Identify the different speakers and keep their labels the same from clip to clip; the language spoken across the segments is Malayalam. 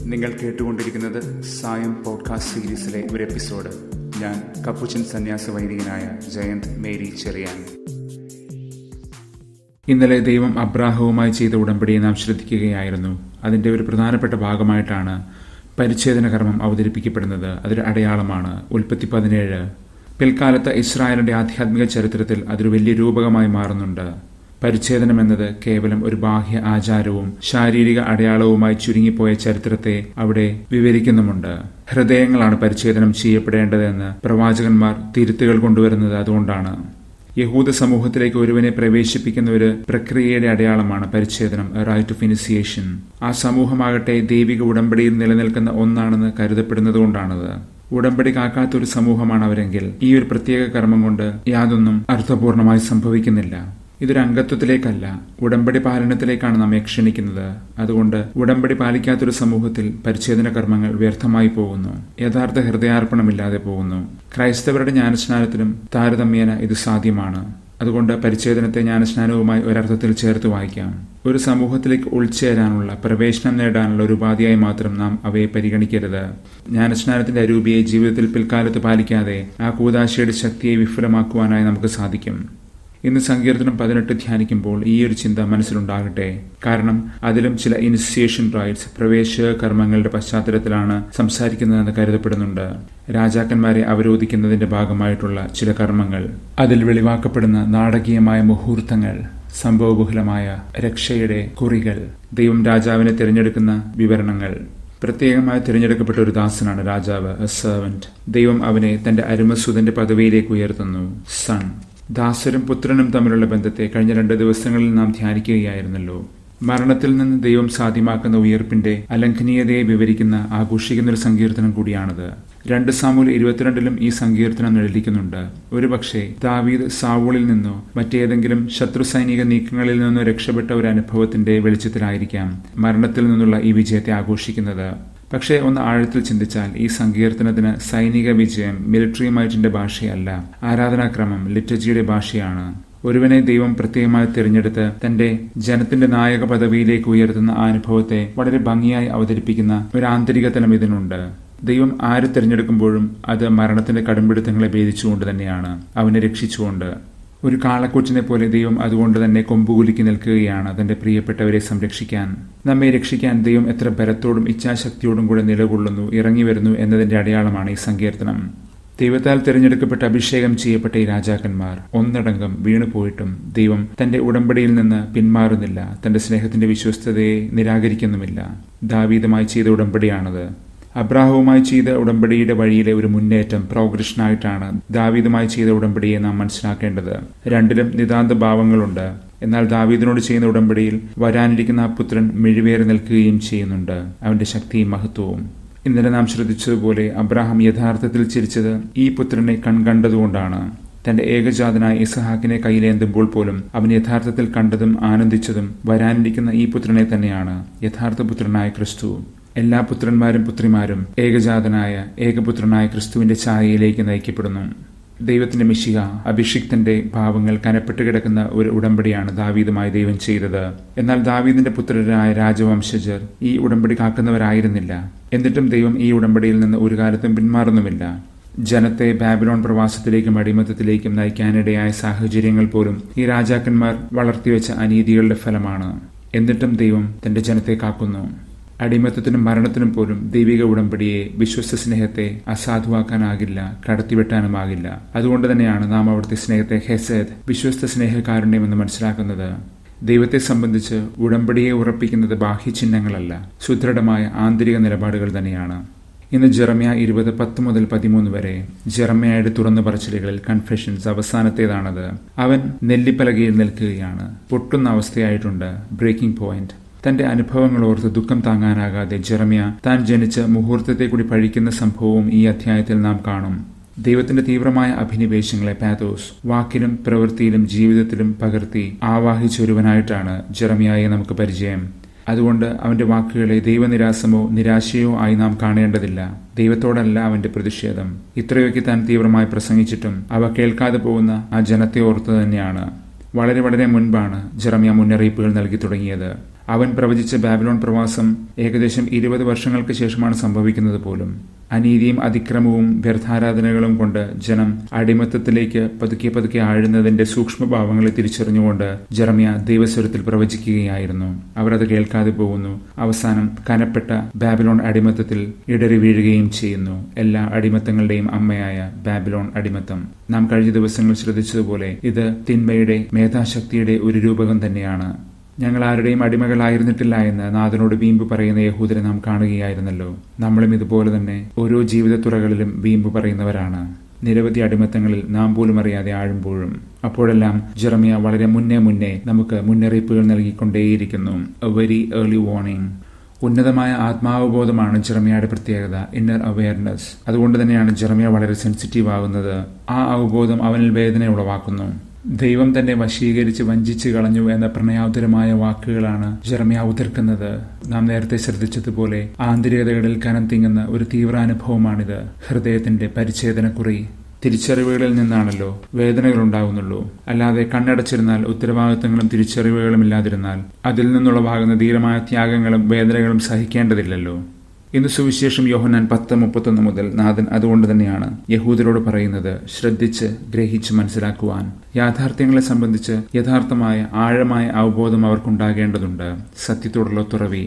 Speaker 1: നിങ്ങൾ കേട്ടുകൊണ്ടിരിക്കുന്നത് സായം പോഡ്കാസ്റ്റ് സീരീസിലെ ഒരു എപ്പിസോഡ് ഞാൻ കപ്പുച്ചൻ സന്യാസ വൈദികനായ ജയന്ത് മേരി ചെറിയാൻ ഇന്നലെ ദൈവം അബ്രാഹവുമായി ചെയ്ത ഉടമ്പടിയെ നാം ശ്രദ്ധിക്കുകയായിരുന്നു അതിന്റെ ഒരു പ്രധാനപ്പെട്ട ഭാഗമായിട്ടാണ് പരിച്ഛേദന കർമ്മം അവതരിപ്പിക്കപ്പെടുന്നത് അതൊരു അടയാളമാണ് ഉൽപ്പത്തി പതിനേഴ് പിൽക്കാലത്ത് ഇസ്രായേലിന്റെ ആധ്യാത്മിക ചരിത്രത്തിൽ അതൊരു വലിയ രൂപകമായി മാറുന്നുണ്ട് പരിച്ഛേദനം എന്നത് കേവലം ഒരു ബാഹ്യ ആചാരവും ശാരീരിക അടയാളവുമായി ചുരുങ്ങിപ്പോയ ചരിത്രത്തെ അവിടെ വിവരിക്കുന്നുമുണ്ട് ഹൃദയങ്ങളാണ് പരിച്ഛേദനം ചെയ്യപ്പെടേണ്ടതെന്ന് പ്രവാചകന്മാർ തിരുത്തുകൾ കൊണ്ടുവരുന്നത് അതുകൊണ്ടാണ് യഹൂദ സമൂഹത്തിലേക്ക് ഒരുവനെ പ്രവേശിപ്പിക്കുന്ന ഒരു പ്രക്രിയയുടെ അടയാളമാണ് പരിച്ഛേദനം റൈറ്റ് ഓഫ് ഇനിസിയേഷൻ ആ സമൂഹമാകട്ടെ ദൈവിക ഉടമ്പടിയിൽ നിലനിൽക്കുന്ന ഒന്നാണെന്ന് കരുതപ്പെടുന്നതുകൊണ്ടാണത് ഉടമ്പടി കാക്കാത്ത ഒരു സമൂഹമാണ് അവരെങ്കിൽ ഈ ഒരു പ്രത്യേക കർമ്മം കൊണ്ട് യാതൊന്നും അർത്ഥപൂർണമായി സംഭവിക്കുന്നില്ല ഇതൊരു അംഗത്വത്തിലേക്കല്ല ഉടമ്പടി പാലനത്തിലേക്കാണ് നമ്മെ ക്ഷണിക്കുന്നത് അതുകൊണ്ട് ഉടമ്പടി പാലിക്കാത്തൊരു സമൂഹത്തിൽ പരിച്ഛേദന കർമ്മങ്ങൾ വ്യർത്ഥമായി പോകുന്നു യഥാർത്ഥ ഹൃദയാർപ്പണമില്ലാതെ പോകുന്നു ക്രൈസ്തവരുടെ ജ്ഞാനസ്നാനത്തിലും താരതമ്യേന ഇത് സാധ്യമാണ് അതുകൊണ്ട് പരിച്ഛേദനത്തെ ജ്ഞാനസ്നാനവുമായി ഒരർത്ഥത്തിൽ ചേർത്ത് വായിക്കാം ഒരു സമൂഹത്തിലേക്ക് ഉൾച്ചേരാനുള്ള പ്രവേശനം നേടാനുള്ള ഒരു ഉപാധിയായി മാത്രം നാം അവയെ പരിഗണിക്കരുത് ജ്ഞാനസ്നാനത്തിന്റെ അരൂപിയെ ജീവിതത്തിൽ പിൽക്കാലത്ത് പാലിക്കാതെ ആ കൂതാശയുടെ ശക്തിയെ വിഫലമാക്കുവാനായി നമുക്ക് സാധിക്കും ഇന്ന് സങ്കീർത്തനം പതിനെട്ട് ധ്യാനിക്കുമ്പോൾ ഈ ഒരു ചിന്ത മനസ്സിലുണ്ടാകട്ടെ കാരണം അതിലും ചില ഇനിസിയേഷൻ റൈറ്റ്സ് പ്രവേശ കർമ്മങ്ങളുടെ പശ്ചാത്തലത്തിലാണ് സംസാരിക്കുന്നതെന്ന് കരുതപ്പെടുന്നുണ്ട് രാജാക്കന്മാരെ അവരോധിക്കുന്നതിന്റെ ഭാഗമായിട്ടുള്ള ചില കർമ്മങ്ങൾ അതിൽ വെളിവാക്കപ്പെടുന്ന നാടകീയമായ മുഹൂർത്തങ്ങൾ സംഭവബഹുലമായ രക്ഷയുടെ കുറികൾ ദൈവം രാജാവിനെ തിരഞ്ഞെടുക്കുന്ന വിവരണങ്ങൾ പ്രത്യേകമായി തിരഞ്ഞെടുക്കപ്പെട്ട ഒരു ദാസനാണ് രാജാവ് എ സെർവന്റ് ദൈവം അവനെ തന്റെ അരുമസുതന്റെ പദവിയിലേക്ക് ഉയർത്തുന്നു സൺ ദാസരും പുത്രനും തമ്മിലുള്ള ബന്ധത്തെ കഴിഞ്ഞ രണ്ട് ദിവസങ്ങളിൽ നാം ധ്യാനിക്കുകയായിരുന്നല്ലോ മരണത്തിൽ നിന്ന് ദൈവം സാധ്യമാക്കുന്ന ഉയർപ്പിന്റെ അലംഘനീയതയെ വിവരിക്കുന്ന ആഘോഷിക്കുന്ന ഒരു സങ്കീർത്തനം കൂടിയാണത് രണ്ട് സാമൂൽ ഇരുപത്തിരണ്ടിലും ഈ സങ്കീർത്തനം നിഴലിക്കുന്നുണ്ട് ഒരുപക്ഷെ ദാവീദ് സാവൂളിൽ നിന്നോ മറ്റേതെങ്കിലും ശത്രു സൈനിക നീക്കങ്ങളിൽ നിന്നോ രക്ഷപ്പെട്ട ഒരു അനുഭവത്തിന്റെ വെളിച്ചത്തിലായിരിക്കാം മരണത്തിൽ നിന്നുള്ള ഈ വിജയത്തെ ആഘോഷിക്കുന്നത് പക്ഷേ ഒന്ന് ആഴത്തിൽ ചിന്തിച്ചാൽ ഈ സങ്കീർത്തനത്തിന് സൈനിക വിജയം മിലിറ്ററി മൈറ്റിന്റെ ഭാഷയല്ല ആരാധനാക്രമം ലിറ്റജിയുടെ ഭാഷയാണ് ഒരുവനെ ദൈവം പ്രത്യേകമായി തിരഞ്ഞെടുത്ത് തന്റെ ജനത്തിന്റെ നായക പദവിയിലേക്ക് ഉയർത്തുന്ന ആ അനുഭവത്തെ വളരെ ഭംഗിയായി അവതരിപ്പിക്കുന്ന ഒരു ആന്തരിക തലം ഇതിനുണ്ട് ദൈവം ആര് തിരഞ്ഞെടുക്കുമ്പോഴും അത് മരണത്തിന്റെ കടുംപിടുത്തങ്ങളെ ഭേദിച്ചുകൊണ്ട് തന്നെയാണ് അവനെ രക്ഷിച്ചുകൊണ്ട് ഒരു കാളക്കൂറ്റിനെ പോലെ ദൈവം അതുകൊണ്ട് തന്നെ കൊമ്പുകുലുക്കി നിൽക്കുകയാണ് തന്റെ പ്രിയപ്പെട്ടവരെ സംരക്ഷിക്കാൻ നമ്മെ രക്ഷിക്കാൻ ദൈവം എത്ര ബലത്തോടും ഇച്ഛാശക്തിയോടും കൂടെ നിലകൊള്ളുന്നു ഇറങ്ങി വരുന്നു എന്നതിന്റെ അടയാളമാണ് ഈ സങ്കീർത്തനം ദൈവത്താൽ തിരഞ്ഞെടുക്കപ്പെട്ട അഭിഷേകം ചെയ്യപ്പെട്ട ഈ രാജാക്കന്മാർ ഒന്നടങ്കം വീണുപോയിട്ടും ദൈവം തന്റെ ഉടമ്പടിയിൽ നിന്ന് പിന്മാറുന്നില്ല തന്റെ സ്നേഹത്തിന്റെ വിശ്വസ്തതയെ നിരാകരിക്കുന്നുമില്ല ദാവീതമായി ചെയ്ത ഉടമ്പടിയാണത് അബ്രാഹവുമായി ചെയ്ത ഉടമ്പടിയുടെ വഴിയിലെ ഒരു മുന്നേറ്റം പ്രോഗ്രഷനായിട്ടാണ് ദാവീദുമായി ചെയ്ത ഉടമ്പടിയെ നാം മനസ്സിലാക്കേണ്ടത് രണ്ടിലും നിതാന്ത ഭാവങ്ങളുണ്ട് എന്നാൽ ദാവീദിനോട് ചെയ്യുന്ന ഉടമ്പടിയിൽ വരാനിരിക്കുന്ന ആ പുത്രൻ മിഴിവേറി നിൽക്കുകയും ചെയ്യുന്നുണ്ട് അവന്റെ ശക്തിയും മഹത്വവും ഇന്നലെ നാം ശ്രദ്ധിച്ചതുപോലെ അബ്രാഹാം യഥാർത്ഥത്തിൽ ചിരിച്ചത് ഈ പുത്രനെ കൺകണ്ടതുകൊണ്ടാണ് തന്റെ ഏകജാതനായ ഇസഹാക്കിനെ കയ്യിലേന്തുമ്പോൾ പോലും അവൻ യഥാർത്ഥത്തിൽ കണ്ടതും ആനന്ദിച്ചതും വരാനിരിക്കുന്ന ഈ പുത്രനെ തന്നെയാണ് യഥാർത്ഥ പുത്രനായ ക്രിസ്തു എല്ലാ പുത്രന്മാരും പുത്രിമാരും ഏകജാതനായ ഏകപുത്രനായ ക്രിസ്തുവിന്റെ ഛായയിലേക്ക് നയിക്കപ്പെടുന്നു ദൈവത്തിന്റെ മിശിക അഭിഷിക്തന്റെ ഭാവങ്ങൾ കനപ്പെട്ട് കിടക്കുന്ന ഒരു ഉടമ്പടിയാണ് ദാവീദുമായി ദൈവം ചെയ്തത് എന്നാൽ ദാവീദിന്റെ പുത്രരായ രാജവംശജർ ഈ ഉടമ്പടി കാക്കുന്നവരായിരുന്നില്ല എന്നിട്ടും ദൈവം ഈ ഉടമ്പടിയിൽ നിന്ന് ഒരു കാലത്തും പിന്മാറുന്നുമില്ല ജനത്തെ ബാബിലോൺ പ്രവാസത്തിലേക്കും അടിമത്തത്തിലേക്കും നയിക്കാനിടയായ സാഹചര്യങ്ങൾ പോലും ഈ രാജാക്കന്മാർ വളർത്തിവെച്ച അനീതികളുടെ ഫലമാണ് എന്നിട്ടും ദൈവം തന്റെ ജനത്തെ കാക്കുന്നു അടിമത്തത്തിനും മരണത്തിനും പോലും ദൈവിക ഉടമ്പടിയെ വിശ്വസ്ത സ്നേഹത്തെ അസാധുവാക്കാനാകില്ല കടത്തിവെട്ടാനുമാകില്ല അതുകൊണ്ട് തന്നെയാണ് നാം അവിടുത്തെ സ്നേഹത്തെ ഹെസേദ് വിശ്വസ്ത സ്നേഹകാരുണ്യമെന്ന് മനസ്സിലാക്കുന്നത് ദൈവത്തെ സംബന്ധിച്ച് ഉടമ്പടിയെ ഉറപ്പിക്കുന്നത് ബാഹ്യചിഹ്നങ്ങളല്ല സുദൃഢമായ ആന്തരിക നിലപാടുകൾ തന്നെയാണ് ഇന്ന് ജെറമ്യ ഇരുപത് പത്ത് മുതൽ പതിമൂന്ന് വരെ ജെറമ്യയുടെ തുറന്നു പറച്ചിലുകളിൽ കൺഫെഷൻസ് അവസാനത്തേതാണത് അവൻ നെല്ലിപ്പലകയിൽ നിൽക്കുകയാണ് പൊട്ടുന്ന അവസ്ഥയായിട്ടുണ്ട് ബ്രേക്കിംഗ് പോയിന്റ് തന്റെ അനുഭവങ്ങൾ ഓർത്ത് ദുഃഖം താങ്ങാനാകാതെ ജെറമ്യ താൻ ജനിച്ച മുഹൂർത്തത്തെ കൂടി പഴിക്കുന്ന സംഭവവും ഈ അധ്യായത്തിൽ നാം കാണും ദൈവത്തിന്റെ തീവ്രമായ അഭിനിവേശങ്ങളെ പാതോസ് വാക്കിലും പ്രവൃത്തിയിലും ജീവിതത്തിലും പകർത്തി ആവാഹിച്ചൊരുവനായിട്ടാണ് ജെറമിയായെ നമുക്ക് പരിചയം അതുകൊണ്ട് അവന്റെ വാക്കുകളെ ദൈവനിരാസമോ നിരാശയോ ആയി നാം കാണേണ്ടതില്ല ദൈവത്തോടല്ല അവന്റെ പ്രതിഷേധം ഇത്രയൊക്കെ താൻ തീവ്രമായി പ്രസംഗിച്ചിട്ടും അവ കേൾക്കാതെ പോകുന്ന ആ ജനത്തെ ഓർത്ത് തന്നെയാണ് വളരെ വളരെ മുൻപാണ് ജെറമിയ മുന്നറിയിപ്പുകൾ നൽകി തുടങ്ങിയത് അവൻ പ്രവചിച്ച ബാബിലോൺ പ്രവാസം ഏകദേശം ഇരുപത് വർഷങ്ങൾക്ക് ശേഷമാണ് സംഭവിക്കുന്നത് പോലും അനീതിയും അതിക്രമവും വ്യർത്ഥാരാധനകളും കൊണ്ട് ജനം അടിമത്തത്തിലേക്ക് പതുക്കെ പതുക്കെ ആഴുന്നതിന്റെ സൂക്ഷ്മഭാവങ്ങളെ തിരിച്ചറിഞ്ഞുകൊണ്ട് ജെറമിയ ദൈവസ്വരത്തിൽ പ്രവചിക്കുകയായിരുന്നു അവർ അത് കേൾക്കാതെ പോകുന്നു അവസാനം കനപ്പെട്ട ബാബിലോൺ അടിമത്തത്തിൽ ഇടറി വീഴുകയും ചെയ്യുന്നു എല്ലാ അടിമത്തങ്ങളുടെയും അമ്മയായ ബാബിലോൺ അടിമത്തം നാം കഴിഞ്ഞ ദിവസങ്ങൾ ശ്രദ്ധിച്ചതുപോലെ ഇത് തിന്മയുടെ മേധാശക്തിയുടെ ഒരു രൂപകം തന്നെയാണ് ഞങ്ങൾ ആരുടെയും അടിമകളായിരുന്നിട്ടില്ല എന്ന് നാഥനോട് വീമ്പ് പറയുന്ന യഹൂദരെ നാം കാണുകയായിരുന്നല്ലോ നമ്മളും ഇതുപോലെ തന്നെ ഓരോ ജീവിതത്തുറകളിലും വീമ്പ് പറയുന്നവരാണ് നിരവധി അടിമത്തങ്ങളിൽ നാം പോലും അറിയാതെ ആഴുമ്പോഴും അപ്പോഴെല്ലാം ജെറമിയ വളരെ മുന്നേ മുന്നേ നമുക്ക് മുന്നറിയിപ്പുകൾ നൽകിക്കൊണ്ടേയിരിക്കുന്നു എ വെരി ഏർലി വാർണിംഗ് ഉന്നതമായ ആത്മാവബോധമാണ് ജെറമിയയുടെ പ്രത്യേകത ഇന്നർ അവയർനെസ് അതുകൊണ്ട് തന്നെയാണ് ജെറമിയ വളരെ സെൻസിറ്റീവ് ആകുന്നത് ആ അവബോധം അവനിൽ വേദന ഉളവാക്കുന്നു ദൈവം തന്നെ വശീകരിച്ച് വഞ്ചിച്ചു കളഞ്ഞു എന്ന പ്രണയാതുരമായ വാക്കുകളാണ് ജെറമിയ ഉതിർക്കുന്നത് നാം നേരത്തെ ശ്രദ്ധിച്ചതുപോലെ ആന്തരികതകളിൽ കനം തിങ്ങുന്ന ഒരു തീവ്രാനുഭവമാണിത് ഹൃദയത്തിന്റെ പരിച്ഛേദനക്കുറി തിരിച്ചറിവുകളിൽ നിന്നാണല്ലോ വേദനകൾ ഉണ്ടാകുന്നുള്ളൂ അല്ലാതെ കണ്ണടച്ചിരുന്നാൽ ഉത്തരവാദിത്തങ്ങളും തിരിച്ചറിവുകളും ഇല്ലാതിരുന്നാൽ അതിൽ നിന്നുളവാകുന്ന ധീരമായ ത്യാഗങ്ങളും വേദനകളും സഹിക്കേണ്ടതില്ലല്ലോ ഇന്ന് സുവിശേഷം യോഹനാൻ പത്ത് മുപ്പത്തൊന്ന് മുതൽ നാഥൻ അതുകൊണ്ട് തന്നെയാണ് യഹൂദരോട് പറയുന്നത് ശ്രദ്ധിച്ച് ഗ്രഹിച്ച് മനസ്സിലാക്കുവാൻ യാഥാർത്ഥ്യങ്ങളെ സംബന്ധിച്ച് യഥാർത്ഥമായ ആഴമായ അവബോധം അവർക്കുണ്ടാകേണ്ടതുണ്ട് സത്യത്തോടുള്ള തുറവി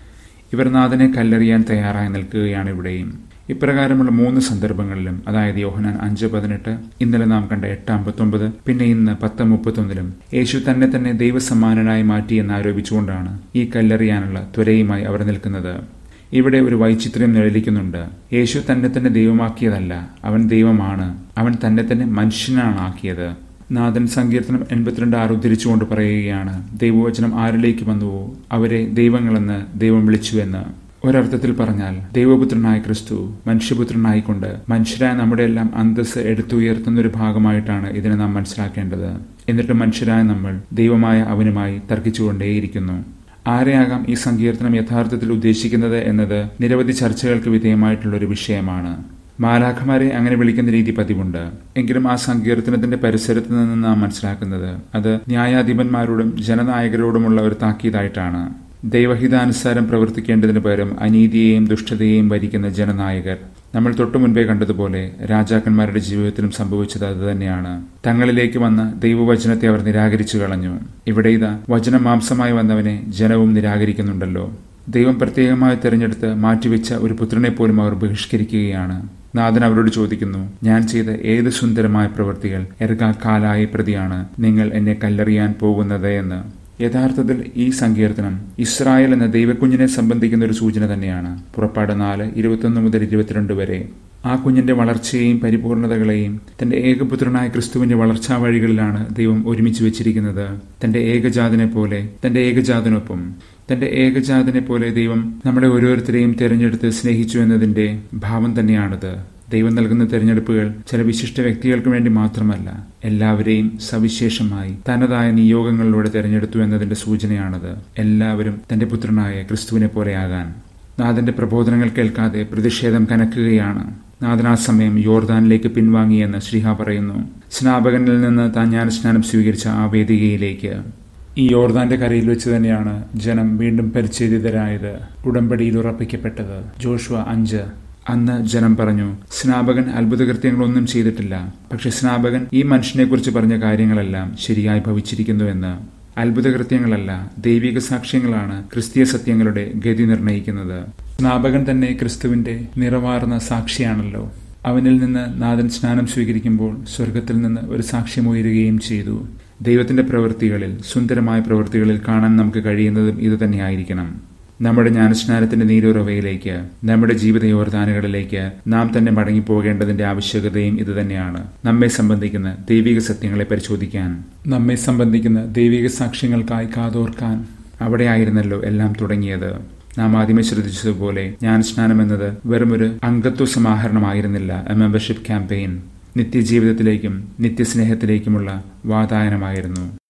Speaker 1: ഇവർ നാഥനെ കല്ലെറിയാൻ തയ്യാറായി നിൽക്കുകയാണ് ഇവിടെയും ഇപ്രകാരമുള്ള മൂന്ന് സന്ദർഭങ്ങളിലും അതായത് യോഹനാൻ അഞ്ച് പതിനെട്ട് ഇന്നലെ നാം കണ്ട എട്ട് അമ്പത്തൊമ്പത് പിന്നെ ഇന്ന് പത്ത് മുപ്പത്തൊന്നിലും യേശു തന്നെ തന്നെ ദൈവസമ്മാനനായി മാറ്റി എന്ന് ആരോപിച്ചുകൊണ്ടാണ് ഈ കല്ലെറിയാനുള്ള ത്വരയുമായി അവർ നിൽക്കുന്നത് ഇവിടെ ഒരു വൈചിത്ര്യം നിഴലിക്കുന്നുണ്ട് യേശു തന്നെ തന്നെ ദൈവമാക്കിയതല്ല അവൻ ദൈവമാണ് അവൻ തന്നെ തന്നെ മനുഷ്യനാണ് ആക്കിയത് നാഥൻ സങ്കീർത്തനം എൺപത്തിരണ്ട് ആറ് ഉദ്ധരിച്ചുകൊണ്ട് പറയുകയാണ് ദൈവവചനം ആരിലേക്ക് വന്നുവോ അവരെ ദൈവങ്ങളെന്ന് ദൈവം വിളിച്ചു എന്ന് ഒരർത്ഥത്തിൽ പറഞ്ഞാൽ ദൈവപുത്രനായ ക്രിസ്തു മനുഷ്യപുത്രനായിക്കൊണ്ട് മനുഷ്യരായ നമ്മുടെ എല്ലാം അന്തസ് എടുത്തുയർത്തുന്ന ഒരു ഭാഗമായിട്ടാണ് ഇതിനെ നാം മനസ്സിലാക്കേണ്ടത് എന്നിട്ട് മനുഷ്യരായ നമ്മൾ ദൈവമായ അവനുമായി തർക്കിച്ചുകൊണ്ടേയിരിക്കുന്നു ആരെയാകാം ഈ സങ്കീർത്തനം യഥാർത്ഥത്തിൽ ഉദ്ദേശിക്കുന്നത് എന്നത് നിരവധി ചർച്ചകൾക്ക് വിധേയമായിട്ടുള്ള ഒരു വിഷയമാണ് മാലാഖമാരെ അങ്ങനെ വിളിക്കുന്ന രീതി പതിവുണ്ട് എങ്കിലും ആ സങ്കീർത്തനത്തിന്റെ പരിസരത്ത് നിന്ന് നാം മനസ്സിലാക്കുന്നത് അത് ന്യായാധിപന്മാരോടും ജനനായകരോടുമുള്ള ഒരു താക്കീതായിട്ടാണ് ദൈവഹിതാനുസാരം പ്രവർത്തിക്കേണ്ടതിന് പകരം അനീതിയെയും ദുഷ്ടതയെയും ഭരിക്കുന്ന ജനനായകർ നമ്മൾ തൊട്ടു മുൻപേ കണ്ടതുപോലെ രാജാക്കന്മാരുടെ ജീവിതത്തിലും സംഭവിച്ചത് അതുതന്നെയാണ് തങ്ങളിലേക്ക് വന്ന ദൈവവചനത്തെ അവർ നിരാകരിച്ചു കളഞ്ഞു ഇവിടെ ഇതാ വചനം മാംസമായി വന്നവനെ ജനവും നിരാകരിക്കുന്നുണ്ടല്ലോ ദൈവം പ്രത്യേകമായി തെരഞ്ഞെടുത്ത് മാറ്റിവെച്ച ഒരു പുത്രനെ പോലും അവർ ബഹിഷ്കരിക്കുകയാണ് നാഥൻ അവരോട് ചോദിക്കുന്നു ഞാൻ ചെയ്ത ഏത് സുന്ദരമായ പ്രവൃത്തികൾ എർഗാക്കാലായ പ്രതിയാണ് നിങ്ങൾ എന്നെ കല്ലെറിയാൻ പോകുന്നത് എന്ന് യഥാർത്ഥത്തിൽ ഈ സങ്കീർത്തനം ഇസ്രായേൽ എന്ന ദൈവക്കുഞ്ഞിനെ സംബന്ധിക്കുന്ന ഒരു സൂചന തന്നെയാണ് പുറപ്പാട് നാല് ഇരുപത്തൊന്ന് മുതൽ ഇരുപത്തിരണ്ട് വരെ ആ കുഞ്ഞിന്റെ വളർച്ചയെയും പരിപൂർണതകളെയും തന്റെ ഏകപുത്രനായ ക്രിസ്തുവിന്റെ വളർച്ചാ വഴികളിലാണ് ദൈവം ഒരുമിച്ച് വെച്ചിരിക്കുന്നത് തന്റെ ഏകജാതനെ പോലെ തന്റെ ഏകജാതനൊപ്പം തന്റെ ഏകജാതനെ പോലെ ദൈവം നമ്മളെ ഓരോരുത്തരെയും തിരഞ്ഞെടുത്ത് സ്നേഹിച്ചു എന്നതിന്റെ ഭാവം തന്നെയാണിത് ദൈവം നൽകുന്ന തിരഞ്ഞെടുപ്പുകൾ ചില വിശിഷ്ട വ്യക്തികൾക്ക് വേണ്ടി മാത്രമല്ല എല്ലാവരെയും സവിശേഷമായി തനതായ നിയോഗങ്ങളിലൂടെ തിരഞ്ഞെടുത്തു എന്നതിന്റെ സൂചനയാണത് എല്ലാവരും തന്റെ പുത്രനായ ക്രിസ്തുവിനെ പോലെയാകാൻ നാഥന്റെ പ്രബോധനങ്ങൾ കേൾക്കാതെ പ്രതിഷേധം കനക്കുകയാണ് നാഥൻ ആ സമയം യോർദാനിലേക്ക് പിൻവാങ്ങിയെന്ന് ശ്രീഹ പറയുന്നു സ്നാപകനിൽ നിന്ന് താൻ ജ്ഞാനസ്നാനം സ്വീകരിച്ച ആ വേദികയിലേക്ക് ഈ യോർദാന്റെ കരയിൽ വെച്ച് തന്നെയാണ് ജനം വീണ്ടും പരിച്ഛേദിതരായത് ഉടമ്പടിയിൽ ഉറപ്പിക്കപ്പെട്ടത് ജോഷുവ അഞ്ച് അന്ന് ജനം പറഞ്ഞു സ്നാപകൻ അത്ഭുതകൃത്യങ്ങളൊന്നും ചെയ്തിട്ടില്ല പക്ഷെ സ്നാപകൻ ഈ മനുഷ്യനെക്കുറിച്ച് പറഞ്ഞ കാര്യങ്ങളെല്ലാം ശരിയായി ഭവിച്ചിരിക്കുന്നുവെന്ന് അത്ഭുതകൃത്യങ്ങളല്ല ദൈവിക സാക്ഷ്യങ്ങളാണ് ക്രിസ്തീയ സത്യങ്ങളുടെ ഗതി നിർണയിക്കുന്നത് സ്നാപകൻ തന്നെ ക്രിസ്തുവിന്റെ നിറവാർന്ന സാക്ഷിയാണല്ലോ അവനിൽ നിന്ന് നാഥൻ സ്നാനം സ്വീകരിക്കുമ്പോൾ സ്വർഗത്തിൽ നിന്ന് ഒരു സാക്ഷ്യമുയരുകയും ചെയ്തു ദൈവത്തിന്റെ പ്രവൃത്തികളിൽ സുന്ദരമായ പ്രവൃത്തികളിൽ കാണാൻ നമുക്ക് കഴിയുന്നതും ഇതുതന്നെയായിരിക്കണം നമ്മുടെ ജ്ഞാനസ്നാനത്തിന്റെ നീരുറവയിലേക്ക് നമ്മുടെ ജീവിത യോർദാനുകളിലേക്ക് നാം തന്നെ മടങ്ങിപ്പോകേണ്ടതിന്റെ ആവശ്യകതയും ഇതുതന്നെയാണ് നമ്മെ സംബന്ധിക്കുന്ന ദൈവിക സത്യങ്ങളെ പരിശോധിക്കാൻ നമ്മെ സംബന്ധിക്കുന്ന ദൈവിക സാക്ഷ്യങ്ങൾക്കായി കാതോർക്കാൻ അവിടെയായിരുന്നല്ലോ എല്ലാം തുടങ്ങിയത് നാം ആദ്യമേ ശ്രദ്ധിച്ചതുപോലെ ജ്ഞാനസ്നാനം എന്നത് വെറുമൊരു അംഗത്വ സമാഹരണമായിരുന്നില്ല എ മെമ്പർഷിപ്പ് ക്യാമ്പയിൻ നിത്യജീവിതത്തിലേക്കും നിത്യസ്നേഹത്തിലേക്കുമുള്ള വാതായനമായിരുന്നു